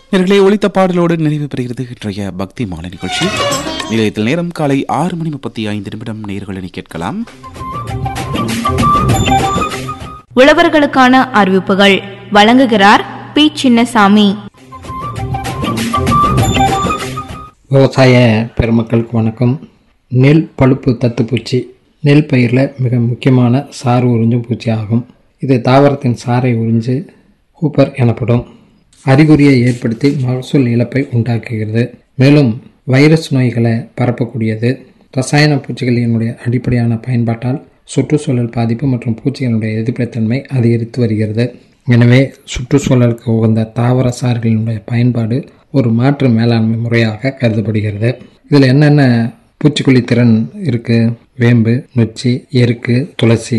நேர்களே ஒலித்த பாடலோடு நிறைவு பெறுகிறது இன்றைய பக்தி மாலை நிகழ்ச்சி நிலையத்தில் நேரம் காலை ஆறு மணி முப்பத்தி ஐந்து நிமிடம் நேர்களை கேட்கலாம் உழவர்களுக்கான அறிவிப்புகள் வழங்குகிறார் பி சின்னசாமி விவசாய பெருமக்களுக்கு வணக்கம் நெல் பழுப்பு தத்துப்பூச்சி நெல் பயிரில் மிக முக்கியமான சாறு உறிஞ்சும் பூச்சி ஆகும் இது தாவரத்தின் சாறை உறிஞ்சு ஹூப்பர் எனப்படும் அறிகுறியை ஏற்படுத்தி மகசூல் இழப்பை உண்டாக்குகிறது மேலும் வைரஸ் நோய்களை பரப்பக்கூடியது ரசாயன பூச்சிகளினுடைய அடிப்படையான பயன்பாட்டால் சுற்றுச்சூழல் பாதிப்பு மற்றும் பூச்சிகளுடைய எதிர்ப்புத்தன்மை அதிகரித்து வருகிறது எனவே சுற்றுச்சூழலுக்கு உகந்த தாவர சாறுகளினுடைய பயன்பாடு ஒரு மாற்று மேலாண்மை முறையாக கருதப்படுகிறது இதில் என்னென்ன பூச்சிக்கொல்லி திறன் இருக்குது வேம்பு நொச்சி எருக்கு துளசி